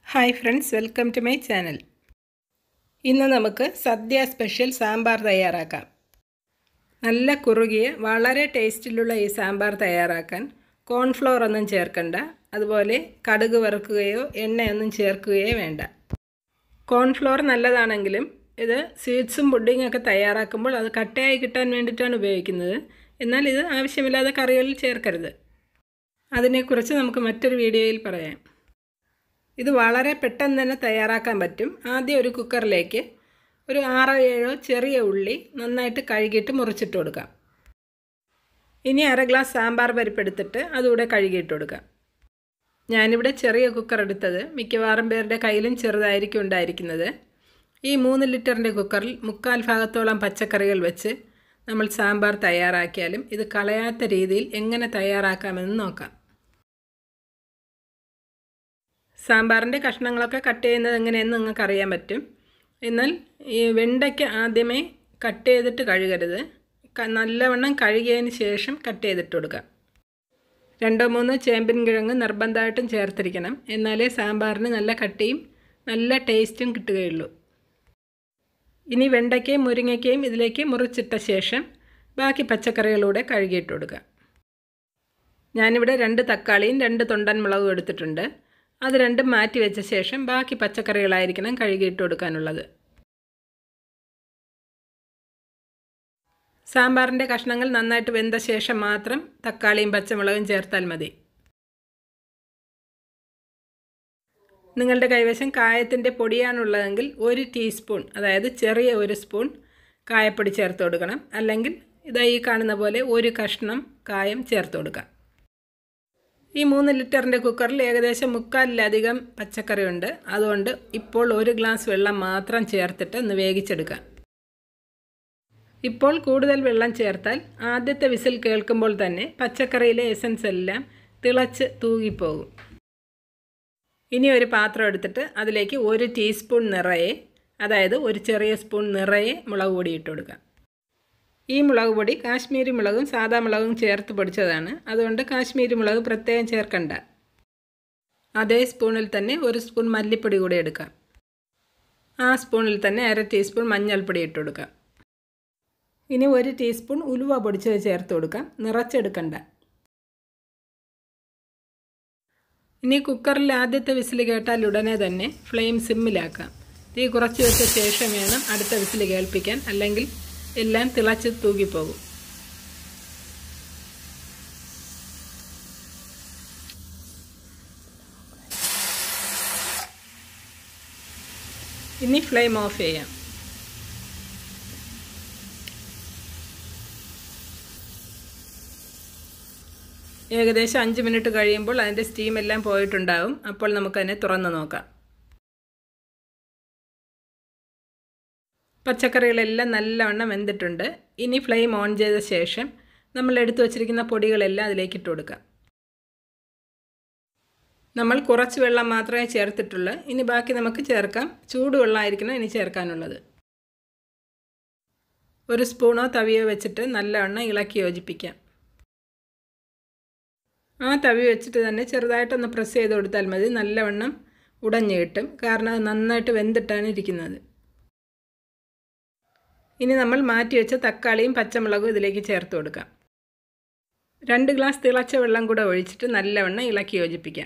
hi friends welcome to my channel ഇന്ന് നമുക്ക് സദ്യ special sambar തയ്യാറാക്കാം നല്ല കുറുകിയ വളരെ ടേസ്റ്റിലുള്ള ഈ സാമ്പാർ തയ്യാറാക്കാൻ കോൺഫ്ലോർ ഒന്നും ചേർക്കണ്ട അതുപോലെ കടുക് വറുക്കുകയോ എണ്ണയൊന്നും ചേർക്കുകയോ വേണ്ട കോൺഫ്ലോർ നല്ലതാണെങ്കിലും ഇത് സ്വീറ്റ്സും പുഡിങ്ങൊക്കെ തയ്യാറാക്കുമ്പോൾ അത് കട്ടയായി കിട്ടാൻ വേണ്ടിയിട്ടാണ് ഉപയോഗിക്കുന്നത് എന്നാൽ ഇത് ആവശ്യമില്ലാതെ കറികളിൽ ചേർക്കരുത് അതിനെക്കുറിച്ച് നമുക്ക് മറ്റൊരു വീഡിയോയിൽ പറയാം ഇത് വളരെ പെട്ടെന്ന് തന്നെ തയ്യാറാക്കാൻ പറ്റും ആദ്യം ഒരു കുക്കറിലേക്ക് ഒരു ആറോ ഏഴോ ചെറിയ ഉള്ളി നന്നായിട്ട് കഴുകിയിട്ട് മുറിച്ചിട്ട് കൊടുക്കാം ഇനി അര ഗ്ലാസ് സാമ്പാർ പരിപ്പെടുത്തിട്ട് അതുകൂടെ കഴുകിയിട്ട് കൊടുക്കാം ഞാനിവിടെ ചെറിയ കുക്കർ എടുത്തത് മിക്കവാറും പേരുടെ കയ്യിലും ചെറുതായിരിക്കും ഉണ്ടായിരിക്കുന്നത് ഈ മൂന്ന് ലിറ്ററിൻ്റെ കുക്കറിൽ മുക്കാൽ ഭാഗത്തോളം പച്ചക്കറികൾ വെച്ച് നമ്മൾ സാമ്പാർ തയ്യാറാക്കിയാലും ഇത് കളയാത്ത രീതിയിൽ എങ്ങനെ തയ്യാറാക്കാമെന്ന് നോക്കാം സാമ്പാറിൻ്റെ കഷ്ണങ്ങളൊക്കെ കട്ട് ചെയ്യുന്നത് എങ്ങനെയെന്ന് നിങ്ങൾക്ക് അറിയാൻ പറ്റും എന്നാൽ ഈ വെണ്ടയ്ക്ക് ആദ്യമേ കട്ട് ചെയ്തിട്ട് കഴുകരുത് നല്ലവണ്ണം കഴുകിയതിന് ശേഷം കട്ട് ചെയ്തിട്ട് കൊടുക്കാം രണ്ടോ മൂന്നോ ചേമ്പിൻ കിഴങ്ങ് നിർബന്ധമായിട്ടും ചേർത്തിരിക്കണം എന്നാലേ സാമ്പാറിന് നല്ല കട്ടിയും നല്ല ടേസ്റ്റും കിട്ടുകയുള്ളൂ ഇനി വെണ്ടയ്ക്കയും മുരിങ്ങയ്ക്കയും ഇതിലേക്ക് മുറിച്ചിട്ട ശേഷം ബാക്കി പച്ചക്കറികളൂടെ കഴുകിയിട്ട് കൊടുക്കുക ഞാനിവിടെ രണ്ട് തക്കാളിയും രണ്ട് തൊണ്ടൻ മുളകും എടുത്തിട്ടുണ്ട് അത് രണ്ടും മാറ്റി വെച്ച ശേഷം ബാക്കി പച്ചക്കറികളായിരിക്കണം കഴുകിയിട്ട് കൊടുക്കാനുള്ളത് സാമ്പാറിൻ്റെ കഷ്ണങ്ങൾ നന്നായിട്ട് വെന്ത ശേഷം മാത്രം തക്കാളിയും പച്ചമുളകും ചേർത്താൽ മതി നിങ്ങളുടെ കൈവശം കായത്തിൻ്റെ പൊടിയാണുള്ളതെങ്കിൽ ഒരു ടീസ്പൂൺ അതായത് ചെറിയ ഒരു സ്പൂൺ കായപ്പൊടി ചേർത്ത് കൊടുക്കണം അല്ലെങ്കിൽ ഇതാ ഈ കാണുന്ന പോലെ ഒരു കഷ്ണം കായം ചേർത്ത് കൊടുക്കാം ഈ മൂന്ന് ലിറ്ററിൻ്റെ കുക്കറിൽ ഏകദേശം മുക്കാലിലധികം പച്ചക്കറി ഉണ്ട് അതുകൊണ്ട് ഇപ്പോൾ ഒരു ഗ്ലാസ് വെള്ളം മാത്രം ചേർത്തിട്ട് ഒന്ന് വേവിച്ചെടുക്കാം ഇപ്പോൾ കൂടുതൽ വെള്ളം ചേർത്താൽ ആദ്യത്തെ വിസിൽ കേൾക്കുമ്പോൾ തന്നെ പച്ചക്കറിയിലെ എസൻസ് എല്ലാം തിളച്ച് തൂകിപ്പോകും ഇനി ഒരു പാത്രം എടുത്തിട്ട് അതിലേക്ക് ഒരു ടീസ്പൂൺ നിറയെ അതായത് ഒരു ചെറിയ സ്പൂൺ നിറയെ മുളക് പൊടി ഇട്ട് കൊടുക്കാം ഈ മുളക് പൊടി കാശ്മീരി മുളകും സാദാ മുളകും ചേർത്ത് പൊടിച്ചതാണ് അതുകൊണ്ട് കാശ്മീരി മുളക് പ്രത്യേകം ചേർക്കണ്ട അതേ സ്പൂണിൽ തന്നെ ഒരു സ്പൂൺ മല്ലിപ്പൊടി കൂടി എടുക്കാം ആ സ്പൂണിൽ തന്നെ അര ടീസ്പൂൺ മഞ്ഞൾപ്പൊടി ഇട്ട് കൊടുക്കാം ഇനി ഒരു ടീസ്പൂൺ ഉലുവ പൊടിച്ചത് ചേർത്ത് കൊടുക്കാം നിറച്ചെടുക്കണ്ട ഇനി കുക്കറിൽ ആദ്യത്തെ വിസിൽ കേട്ടാൽ ഉടനെ തന്നെ ഫ്ലെയിം സിമ്മിലാക്കാം തീ കുറച്ച് വെച്ച ശേഷം വേണം അടുത്ത വിസിൽ കേൾപ്പിക്കാൻ അല്ലെങ്കിൽ എല്ലാം തിളച്ച് തൂകിപ്പോകും ഇനി ഫ്ലെയിം ഓഫ് ചെയ്യാം ഏകദേശം അഞ്ച് മിനിറ്റ് കഴിയുമ്പോൾ അതിൻ്റെ സ്റ്റീം എല്ലാം പോയിട്ടുണ്ടാവും അപ്പോൾ നമുക്കതിനെ തുറന്ന് നോക്കാം പച്ചക്കറികളെല്ലാം നല്ലവണ്ണം വെന്തിട്ടുണ്ട് ഇനി ഫ്ലെയിം ഓൺ ചെയ്ത ശേഷം നമ്മൾ എടുത്തു വച്ചിരിക്കുന്ന പൊടികളെല്ലാം അതിലേക്ക് ഇട്ട് കൊടുക്കാം നമ്മൾ കുറച്ച് വെള്ളം മാത്രമേ ചേർത്തിട്ടുള്ളൂ ഇനി ബാക്കി നമുക്ക് ചേർക്കാം ചൂടുവെള്ളമായിരിക്കണം ഇനി ചേർക്കാനുള്ളത് ഒരു സ്പൂണോ തവിയോ വെച്ചിട്ട് നല്ലവണ്ണം ഇളക്കി യോജിപ്പിക്കാം ആ തവി വെച്ചിട്ട് തന്നെ ചെറുതായിട്ടൊന്ന് പ്രസ് ചെയ്ത് കൊടുത്താൽ മതി നല്ലവണ്ണം ഉടഞ്ഞു കിട്ടും കാരണം അത് നന്നായിട്ട് വെന്തിട്ടാണ് ഇരിക്കുന്നത് ഇനി നമ്മൾ മാറ്റി വെച്ച തക്കാളിയും പച്ചമുളകും ഇതിലേക്ക് ചേർത്ത് കൊടുക്കാം രണ്ട് ഗ്ലാസ് തിളച്ച വെള്ളം കൂടെ ഒഴിച്ചിട്ട് നല്ലവണ്ണം ഇളക്കി യോജിപ്പിക്കാം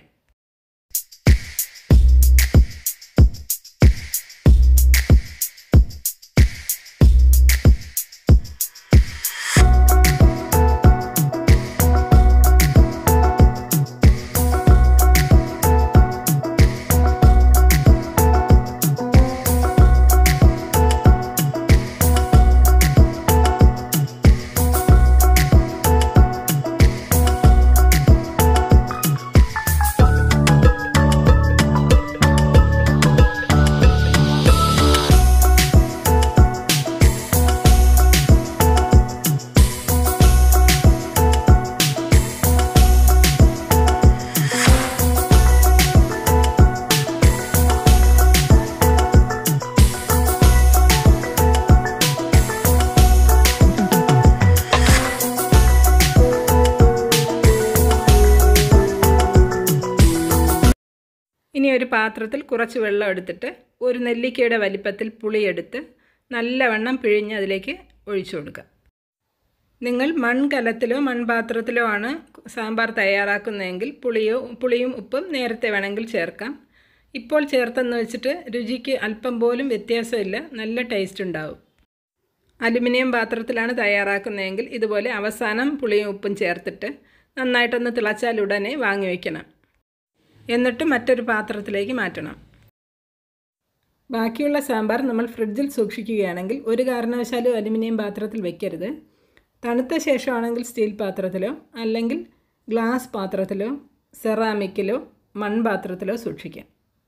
ഒരു പാത്രത്തിൽ കുറച്ച് വെള്ളം എടുത്തിട്ട് ഒരു നെല്ലിക്കയുടെ വലിപ്പത്തിൽ പുളിയെടുത്ത് നല്ലവണ്ണം പിഴിഞ്ഞ് അതിലേക്ക് ഒഴിച്ചു കൊടുക്കുക നിങ്ങൾ മൺകലത്തിലോ മൺപാത്രത്തിലോ ആണ് സാമ്പാർ തയ്യാറാക്കുന്നതെങ്കിൽ പുളിയോ പുളിയും ഉപ്പും നേരത്തെ വേണമെങ്കിൽ ചേർക്കാം ഇപ്പോൾ ചേർത്തെന്ന് വെച്ചിട്ട് രുചിക്ക് അല്പം പോലും വ്യത്യാസമില്ല നല്ല ടേസ്റ്റ് ഉണ്ടാവും അലുമിനിയം പാത്രത്തിലാണ് തയ്യാറാക്കുന്നതെങ്കിൽ ഇതുപോലെ അവസാനം പുളിയും ഉപ്പും ചേർത്തിട്ട് നന്നായിട്ടൊന്ന് തിളച്ചാൽ ഉടനെ വാങ്ങി വയ്ക്കണം എന്നിട്ട് മറ്റൊരു പാത്രത്തിലേക്ക് മാറ്റണം ബാക്കിയുള്ള സാമ്പാർ നമ്മൾ ഫ്രിഡ്ജിൽ സൂക്ഷിക്കുകയാണെങ്കിൽ ഒരു കാരണവശാലും അലുമിനിയം പാത്രത്തിൽ വെക്കരുത് തണുത്ത ശേഷമാണെങ്കിൽ സ്റ്റീൽ പാത്രത്തിലോ അല്ലെങ്കിൽ ഗ്ലാസ് പാത്രത്തിലോ സെറാമിക്കിലോ മൺപാത്രത്തിലോ സൂക്ഷിക്കാം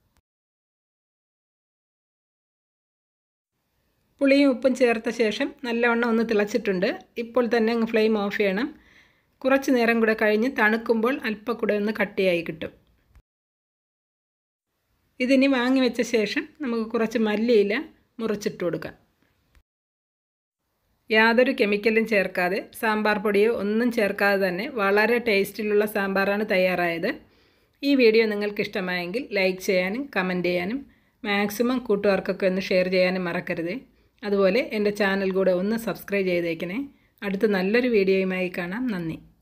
പുളിയും ഉപ്പും ചേർത്ത ശേഷം നല്ലവണ്ണം ഒന്ന് തിളച്ചിട്ടുണ്ട് ഇപ്പോൾ തന്നെ അങ്ങ് ഫ്ലെയിം ഓഫ് ചെയ്യണം കുറച്ച് നേരം കൂടെ കഴിഞ്ഞ് തണുക്കുമ്പോൾ അല്പം കൂടെ ഒന്ന് കട്ടിയായി കിട്ടും ഇതിനി വാങ്ങി വെച്ച ശേഷം നമുക്ക് കുറച്ച് മല്ലിയില മുറിച്ചിട്ട് കൊടുക്കാം യാതൊരു കെമിക്കലും ചേർക്കാതെ സാമ്പാർ പൊടിയോ ഒന്നും ചേർക്കാതെ തന്നെ വളരെ ടേസ്റ്റിലുള്ള സാമ്പാറാണ് തയ്യാറായത് ഈ വീഡിയോ നിങ്ങൾക്ക് ഇഷ്ടമായെങ്കിൽ ലൈക്ക് ചെയ്യാനും കമൻറ്റ് ചെയ്യാനും മാക്സിമം കൂട്ടുകാർക്കൊക്കെ ഒന്ന് ഷെയർ ചെയ്യാനും മറക്കരുത് അതുപോലെ എൻ്റെ ചാനൽ കൂടെ ഒന്ന് സബ്സ്ക്രൈബ് ചെയ്തേക്കണേ അടുത്ത നല്ലൊരു വീഡിയോയുമായി കാണാം നന്ദി